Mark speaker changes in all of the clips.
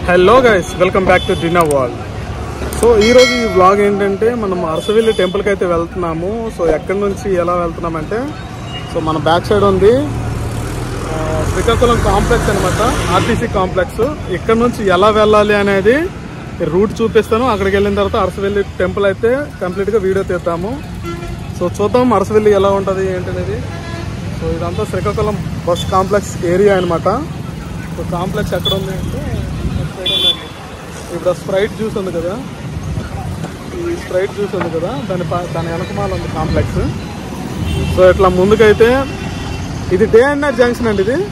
Speaker 1: Hello guys welcome back to డిన్నా వాల్ so ఈరోజు ఈ వ్లాగ్ ఏంటంటే మనం అరసవిల్లి టెంపుల్కి అయితే వెళ్తున్నాము సో ఎక్కడి నుంచి ఎలా వెళ్తున్నామంటే సో మన బ్యాక్ సైడ్ ఉంది ఆ, శ్రీకాకుళం కాంప్లెక్స్ అనమాట ఆర్టీసీ కాంప్లెక్స్ ఇక్కడ నుంచి ఎలా వెళ్ళాలి అనేది రూట్ చూపిస్తాను అక్కడికి వెళ్ళిన తర్వాత అరసవెల్లి టెంపుల్ అయితే కంప్లీట్గా వీడియో తీద్దాము సో చూద్దాం అరసవెల్లి ఎలా ఉంటుంది ఏంటనేది సో ఇదంతా శ్రీకాకుళం బస్ కాంప్లెక్స్ ఏరియా అనమాట సో కాంప్లెక్స్ ఎక్కడ ఉంది అంటే ఇటు సైడ్ ఉందండి. ఇప్పుడు స్ప్రైట్ జ్యూస్ ఉంది కదా ఈ స్ప్రైట్ జ్యూస్ ఉంది కదా దాని ప- దాని వెనకమాల ఉంది కాంప్లెక్స్ సో ఇట్లా ముందుకైతే ఇది డే అండ్ నైట్ జంక్షన్ అండి ఇది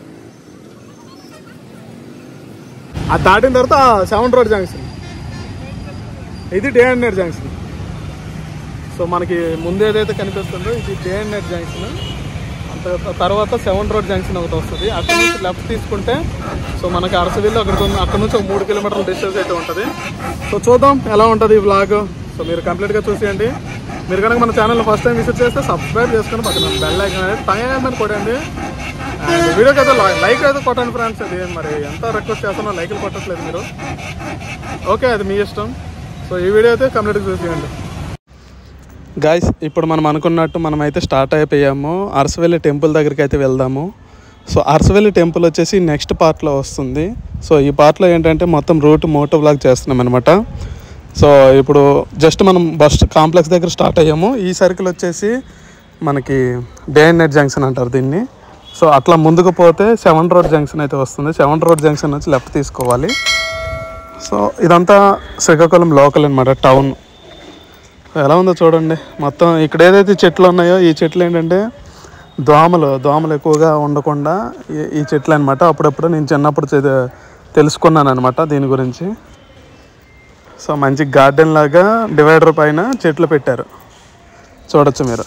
Speaker 1: అది దాటిన తర్వాత సెవెన్ రోడ్ జంక్షన్ ఇది day and night junction so మనకి ముందు ఏదైతే కనిపిస్తుందో ఇది డే అండ్ నైట్ జంక్షన్ అంత తర్వాత సెవెన్ రోడ్ జంక్షన్ ఒకటి వస్తుంది అక్కడ నుంచి లెఫ్ట్ తీసుకుంటే సో మనకి అరసవిల్లు అక్కడ అక్కడ నుంచి ఒక మూడు కిలోమీటర్ల డిస్టెన్స్ అయితే ఉంటుంది సో చూద్దాం ఎలా ఉంటుంది ఈ వ్లాగ్ సో మీరు కంప్లీట్గా చూసేయండి మీరు కనుక మన ఛానల్ ఫస్ట్ టైం విజిట్ చేస్తే సబ్స్క్రైబ్ చేసుకొని పక్కన బెల్ ఐకాన్ అనేది టైం కొట్టండి అండ్ వీడియోకి అయితే లైక్ అయితే కొట్టండి ఫ్రెండ్స్ అది మరి ఎంత రిక్వెస్ట్ చేస్తున్నా లైక్లు కొట్టట్లేదు మీరు ఓకే అది మీ ఇష్టం సో ఈ వీడియో అయితే కంప్లీట్గా చూసేయండి గాయస్ ఇప్పుడు మనం అనుకున్నట్టు మనం అయితే స్టార్ట్ అయిపోయాము అరసవెల్లి టెంపుల్ దగ్గరికి అయితే వెళ్దాము సో అరసవెల్లి టెంపుల్ వచ్చేసి నెక్స్ట్ పార్ట్లో వస్తుంది సో ఈ పార్ట్లో ఏంటంటే మొత్తం రూట్ మోటో బ్లాగ్ చేస్తున్నాం అనమాట సో ఇప్పుడు జస్ట్ మనం బస్ కాంప్లెక్స్ దగ్గర స్టార్ట్ అయ్యాము ఈ సర్కిల్ వచ్చేసి మనకి డే అండ్ నైట్ జంక్షన్ అంటారు దీన్ని సో అట్లా ముందుకు పోతే సెవెన్ రోడ్ జంక్షన్ అయితే వస్తుంది సెవెన్ రోడ్ జంక్షన్ నుంచి లెఫ్ట్ తీసుకోవాలి సో ఇదంతా శ్రీకాకుళం లోకల్ అనమాట టౌన్ ఎలా ఉందో చూడండి మొత్తం ఇక్కడ ఏదైతే చెట్లు ఉన్నాయో ఈ చెట్లు ఏంటంటే దోమలు దోమలు ఎక్కువగా ఉండకుండా ఈ- ఈ చెట్లు అనమాట అప్పుడప్పుడు నేను చిన్నప్పుడు చే- తెలుసుకున్నాను అనమాట దీని గురించి సో మంచి గార్డెన్ లాగా డివైడర్ పైన చెట్లు పెట్టారు చూడొచ్చు మీరు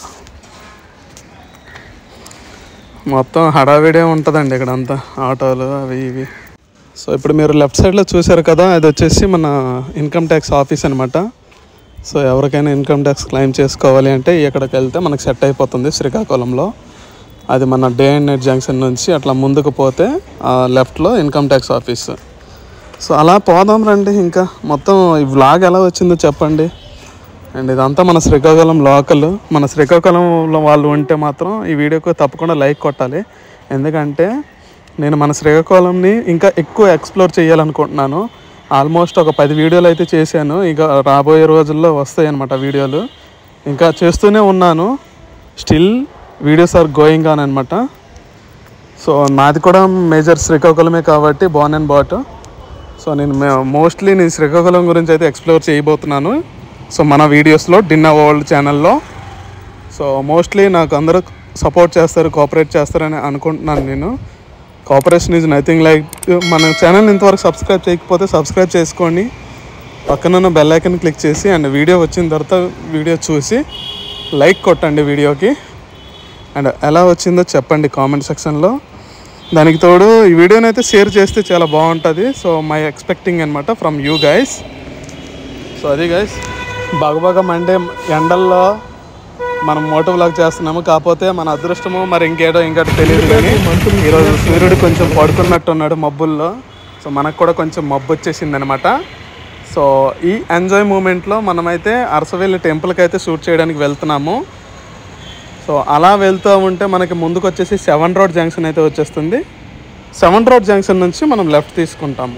Speaker 1: మొత్తం హడావిడే ఉంటుందండి ఇక్కడ అంతా ఆటోలు అవి ఇవి సో ఇప్పుడు మీరు లెఫ్ట్ సైడ్లో చూసారు కదా అది వచ్చేసి మన ఇన్కమ్ ట్యాక్స్ ఆఫీస్ అనమాట సో ఎవరికైనా ఇన్కమ్ ట్యాక్స్ క్లెయిమ్ చేసుకోవాలి అంటే ఇక్కడికి వెళ్తే మనకు సెట్ అయిపోతుంది శ్రీకాకుళంలో అది మన డే అండ్ నైట్ జంక్షన్ నుంచి అట్లా ముందుకు పోతే ఆ లెఫ్ట్లో ఇన్కమ్ ట్యాక్స్ ఆఫీస్ సో అలా పోదాం రండి ఇంకా మొత్తం ఈ వ్లాగ్ ఎలా వచ్చిందో చెప్పండి అండ్ ఇదంతా మన శ్రీకాకుళం లోకల్ మన శ్రీకాకుళంలో వాళ్ళు ఉంటే మాత్రం ఈ వీడియోకి తప్పకుండా లైక్ కొట్టాలి ఎందుకంటే నేను మన శ్రీకాకుళంని ఇంకా ఎక్కువ ఎక్స్ప్లోర్ చేయాలనుకుంటున్నాను ఆల్మోస్ట్ ఒక పది వీడియోలు అయితే చేశాను ఇక రాబోయే రోజుల్లో వస్తాయి అన్నమాట వీడియోలు ఇంకా చేస్తూనే ఉన్నాను still videos are going on అనమాట సో నాది కూడా మేజర్ శ్రీకాకుళమే కాబట్టి బాన్ అండ్ బాట్ సో నేను మోస్ట్లీ నేను శ్రీకాకుళం గురించి అయితే ఎక్స్ప్లోర్ చేయబోతున్నాను సో మన వీడియోస్లో డిన్నా వరల్డ్ ఛానల్లో సో మోస్ట్లీ నాకు అందరూ సపోర్ట్ చేస్తారు కోఆపరేట్ చేస్తారని అనుకుంటున్నాను నేను కోఆపరేషన్ ఈజ్ నథింగ్ లైక్ మన ఛానల్ ఇంతవరకు సబ్స్క్రైబ్ చేయకపోతే సబ్స్క్రైబ్ చేసుకోండి పక్కన ఉన్న బెల్ ఐకన్ క్లిక్ చేసి అండ్ వీడియో వచ్చిన తర్వాత వీడియో చూసి లైక్ కొట్టండి వీడియోకి అండ్ ఎలా వచ్చిందో చెప్పండి కామెంట్ సెక్షన్లో దానికి తోడు ఈ వీడియోని అయితే షేర్ చేస్తే చాలా బాగుంటుంది సో మై ఎక్స్పెక్టింగ్ అనమాట ఫ్రమ్ యూ గైస్ సో అది గైస్ బాగా బాగా మండే ఎండల్లో మనం మోటో వ్లాగ్ చేస్తున్నాము కాకపోతే మన అదృష్టము మరి ఇంకేటో ఇంకోటి తెలియదు కానీ ఈరోజు సూర్యుడు కొంచెం పడుకున్నట్టు ఉన్నాడు మబ్బుల్లో సో మనకు కూడా కొంచెం మబ్బు వచ్చేసింది అనమాట సో ఈ ఎంజాయ్ మూమెంట్లో మనమైతే అరసవెల్లి టెంపుల్కి అయితే షూట్ చేయడానికి వెళ్తున్నాము సో అలా వెళ్తూ ఉంటే మనకి ముందుకు వచ్చేసి సెవెన్ రోడ్ జంక్షన్ అయితే వచ్చేస్తుంది సెవెన్ రోడ్ జంక్షన్ నుంచి మనం లెఫ్ట్ తీసుకుంటాము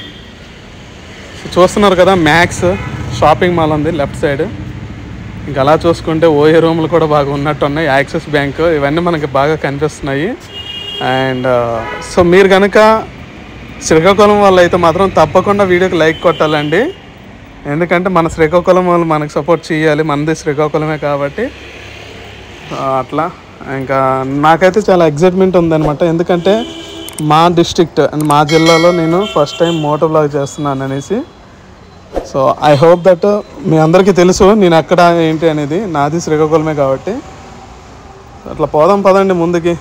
Speaker 1: సో చూస్తున్నారు కదా మ్యాక్స్ షాపింగ్ మాల్ ఉంది లెఫ్ట్ సైడ్ ఇంకా అలా చూసుకుంటే ఓఏ రూమ్లు కూడా బాగా ఉన్నట్టు ఉన్నాయి యాక్సిస్ బ్యాంక్ ఇవన్నీ మనకి బాగా కనిపిస్తున్నాయి అండ్ సో మీరు కనుక శ్రీకాకుళం వాళ్ళు అయితే మాత్రం తప్పకుండా వీడియోకి లైక్ కొట్టాలండి ఎందుకంటే మన శ్రీకాకుళం వాళ్ళు మనకు సపోర్ట్ చేయాలి మనది శ్రీకాకుళమే కాబట్టి ఆ, అట్లా ఇంకా నాకైతే చాలా ఎగ్జైట్మెంట్ ఉందన్నమాట ఎందుకంటే మా డిస్ట్రిక్ట్ అండ్ మా జిల్లాలో నేను ఫస్ట్ టైం మోటో బ్లాగ్ చేస్తున్నాను అనేసి సో ఐ హోప్ దట్ మీ అందరికీ తెలుసు నేను ఎక్కడ ఏంటి అనేది నాది శ్రీకాకుళమే కాబట్టి అట్లా పోదాం పదండి ముందుకి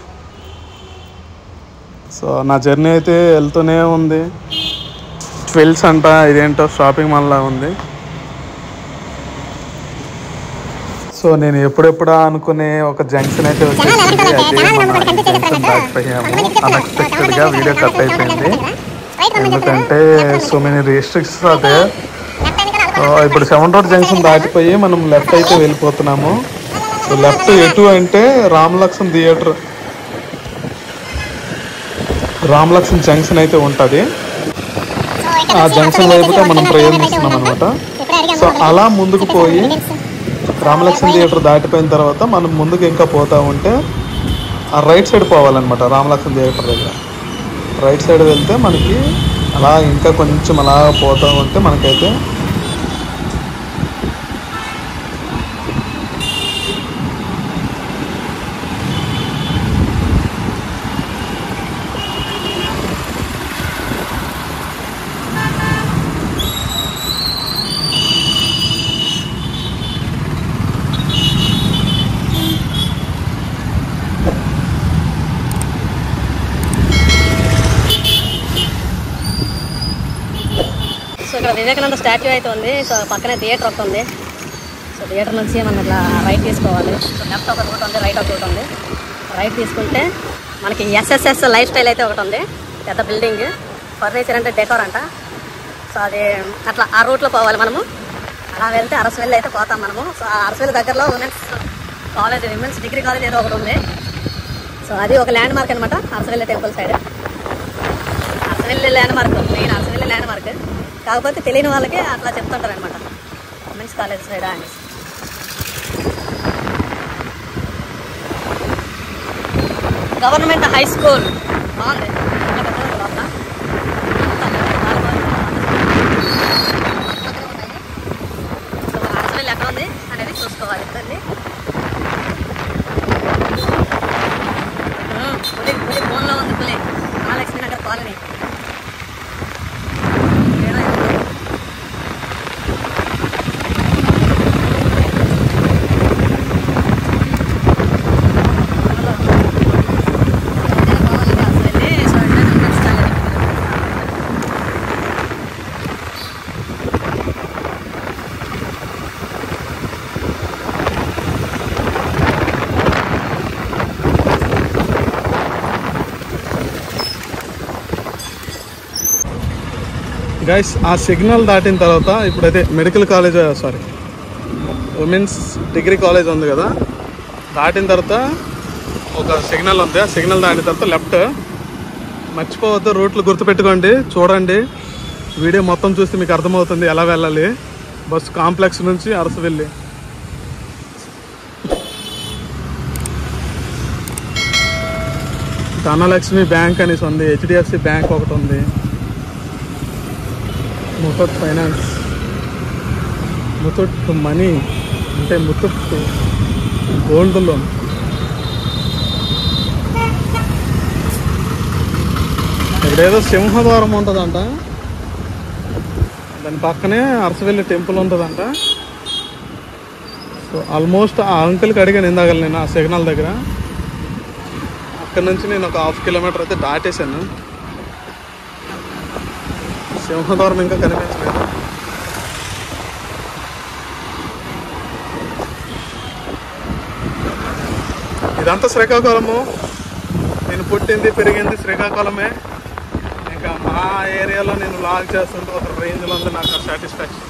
Speaker 1: సో నా జర్నీ అయితే వెళ్తూనే ఉంది ట్వెల్స్ అంట ఇదేంటో షాపింగ్ మాల్లా ఉంది సో నేను ఎప్పుడెప్పుడా అనుకునే ఒక జంక్షన్ అయితే వచ్చేసింది అదే మన ఈ జంక్షన్ దాటిపోయాము అన్ఎక్స్పెక్టెడ్గా వీడియో కట్ అయిపోయింది ఎందుకంటే సో మెనీ రిస్ట్రిక్షన్స్ అదే సో ఇప్పుడు సెవెన్ రోడ్ జంక్షన్ దాటిపోయి మనం లెఫ్ట్ అయితే వెళ్ళిపోతున్నాము సో లెఫ్ట్ ఎటు అంటే రామలక్ష్మణ్ థియేటర్ రామలక్ష్మణ్ జంక్షన్ అయితే ఉంటుంది ఆ జంక్షన్ వైపుగా మనం ప్రయాణిస్తున్నాం అనమాట సో అలా ముందుకు పోయి రామలక్ష్మణ్ థియేటర్ దాటిపోయిన తర్వాత మనం ముందుకు ఇంకా పోతా ఉంటే ఆ రైట్ సైడ్ పోవాలన్నమాట రామలక్ష్మణ్ థియేటర్ దగ్గర రైట్ సైడ్ వెళ్తే మనకి అలా ఇంకా కొంచెం అలా పోతా ఉంటే మనకైతే
Speaker 2: సో ఇక్కడ వివేకానంద స్టాచ్యూ అయితే ఉంది సో పక్కనే థియేటర్ ఒకటి ఉంది సో థియేటర్ నుంచి మనం ఇట్లా రైట్ తీసుకోవాలి సో లెఫ్ట్ ఒక రూట్ ఉంది రైట్ ఒక రూట్ ఉంది రైట్ తీసుకుంటే మనకి ఎస్ఎస్ఎస్ లైఫ్ స్టైల్ అయితే ఒకటి ఉంది పెద్ద బిల్డింగ్ ఫర్నిచర్ అంటే డెకోర్ అంట సో అది అట్లా ఆ రూట్లో పోవాలి మనము అలా వెళ్తే అరసవెల్లి అయితే పోతాం మనము సో ఆ అరసవెల్లి దగ్గరలో women's college women's degree college ఏదో ఒకటి ఉంది సో అది ఒక ల్యాండ్ మార్క్ అనమాట Arasavalli temple side Arasavalli landmark main Arasavalli landmark కాకపోతే తెలియని వాళ్ళకి అట్లా చెప్తుంటారు అనమాట ఉమెన్స్ కాలేజ్ సైడ్ అని గవర్నమెంట్ హై స్కూల్ బాగుంది చాలా పెద్దగా ఉంది లోపల. చాలా బాగుంది. సో మన అరసవెల్లి ఎక్కడ ఉంది అనేది చూసుకోవాలి వెళ్ళి పులి పులి ఫోన్లో ఉంది పులి మహాలక్ష్మి నగర్ కాలనీ ఏదో ఇది. పోవాలి కాస్త వెళ్ళి, సో వెళ్ళి చూపించాలి.
Speaker 1: గైస్ ఆ సిగ్నల్ దాటిన తర్వాత ఇప్పుడైతే medical college sorry women's degree college ఉంది కదా దాటిన తర్వాత ఒక సిగ్నల్ ఉంది ఆ సిగ్నల్ దాటిన తర్వాత లెఫ్ట్ మర్చిపోవద్దు రూట్లు గుర్తుపెట్టుకోండి చూడండి వీడియో మొత్తం చూస్తే మీకు అర్థమవుతుంది ఎలా వెళ్ళాలి బస్ కాంప్లెక్స్ నుంచి అరసవెల్లి ధనలక్ష్మి బ్యాంక్ అనేసి ఉంది హెచ్డిఎఫ్సి బ్యాంక్ ఒకటి ఉంది ముతూట్ ఫైనాన్స్ ముతూట్ మనీ అంటే ముతూట్ గోల్డ్ లోన్ ఇక్కడేదో సింహద్వారం ఉంటుందంట దాని పక్కనే అరసవెల్లి టెంపుల్ ఉంటుందంట సో ఆల్మోస్ట్ ఆ అంకుల్కి అడిగాను ఇందాక నేను ఆ సిగ్నల్ దగ్గర అక్కడ నుంచి నేను ఒక హాఫ్ కిలోమీటర్ అయితే దాటేశాను సింహద్వారం ఇంకా కనిపించలేదు ఇదంతా శ్రీకాకుళము నేను పుట్టింది పెరిగింది శ్రీకాకుళమే ఇంకా మా ఏరియాలో నేను లాగ్ చేస్తుంటే ఒక రేంజ్లో ఉంది నాకు సాటిస్ఫాక్షన్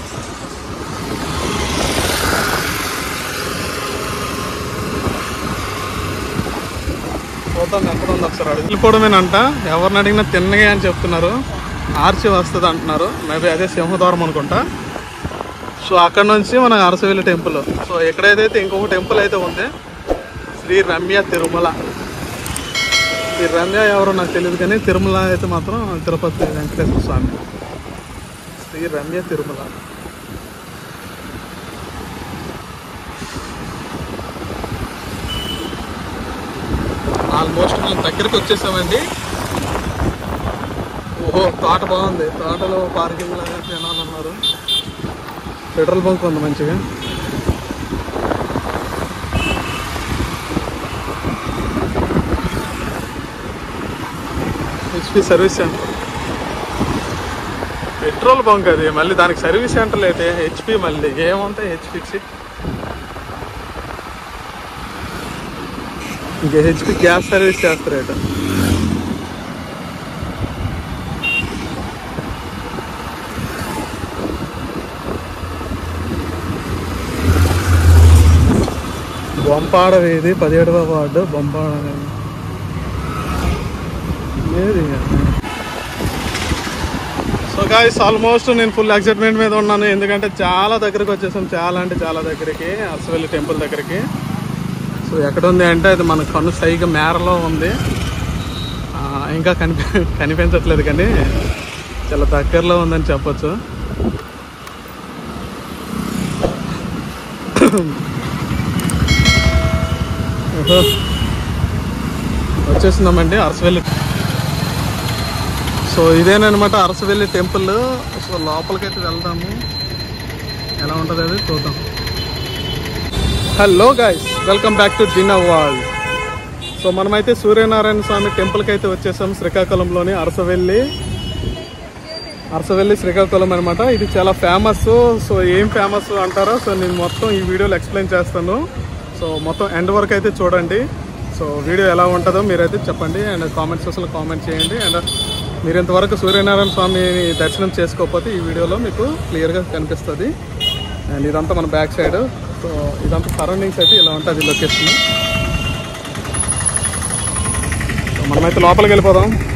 Speaker 1: పోతాం ఎక్కడ ఉంది ఒకసారి అడుగు వెళ్ళిపోవడమేనంట ఎవరిని అడిగినా తిన్నగా అని చెప్తున్నారు ఆర్చి వస్తుంది అంటున్నారు మేబీ అదే సింహద్వారం అనుకుంటా సో అక్కడ నుంచి మన అరసవెల్లి టెంపుల్ సో ఎక్కడైతే ఇంకొక టెంపుల్ అయితే ఉంది శ్రీ రమ్య తిరుమల ఈ రమ్య ఎవరో నాకు తెలియదు కానీ తిరుమల అయితే మాత్రం తిరుపతి వెంకటేశ్వర స్వామి శ్రీ రమ్య తిరుమల ఆల్మోస్ట్ మనం దగ్గరికి వచ్చేసామండి ఓహో తోట బాగుంది తోటలో పార్కింగ్ లాగా జనాలు ఉన్నారు పెట్రోల్ బంక్ ఉంది మంచిగా HP service centre petrol bunk అది మళ్ళీ దానికి సర్వీస్ సెంటర్ అయితే హెచ్పి మళ్ళీ ఏముంటాయి హెచ్పికి ఇంకా హెచ్పి గ్యాస్ సర్వీస్ చేస్తారట బొంపాడ వీధి పదిహేడవ వార్డు బొంపాడ ఏది సో గాయస్ ఆల్మోస్ట్ నేను ఫుల్ ఎక్సైట్మెంట్ మీద ఉన్నాను ఎందుకంటే చాలా దగ్గరికి వచ్చేసాం చాలా అంటే చాలా దగ్గరికి అరసవల్లి టెంపుల్ దగ్గరికి సో ఎక్కడ ఉంది అంటే అది మన కన్ను సైగా మేరలో ఉంది ఆ, ఇంకా కనిపి కనిపించట్లేదు కానీ చాలా దగ్గరలో ఉందని చెప్పొచ్చు ఓహో. వచ్చేస్తున్నామండి అరసవెల్లి సో ఇదేనమాట అరసవెల్లి టెంపుల్ సో లోపలికైతే వెళ్దాము ఎలా ఉంటుంది అది చూద్దాం hello guys welcome back to dinner world so మనమైతే సూర్యనారాయణ స్వామి టెంపుల్కి అయితే వచ్చేసాం శ్రీకాకుళంలోని అరసవెల్లి అరసవెల్లి శ్రీకాకుళం అనమాట ఇది చాలా ఫేమస్ సో ఏం ఫేమస్ అంటారో సో నేను మొత్తం ఈ వీడియోలో ఎక్స్ప్లెయిన్ చేస్తాను సో మొత్తం ఎండ్ వరకు అయితే చూడండి సో వీడియో ఎలా ఉంటుందో మీరైతే చెప్పండి అండ్ కామెంట్ సెక్షన్లో కామెంట్ చేయండి అండ్ మీరు ఇంతవరకు సూర్యనారాయణ స్వామిని దర్శనం చేసుకోకపోతే ఈ వీడియోలో మీకు క్లియర్గా కనిపిస్తుంది అండ్ ఇదంతా మన బ్యాక్ సైడ్ సో ఇదంతా సరౌండింగ్స్ అయితే ఇలా ఉంటుంది లొకేషన్ సో మనమైతే లోపలికి వెళ్ళిపోదాం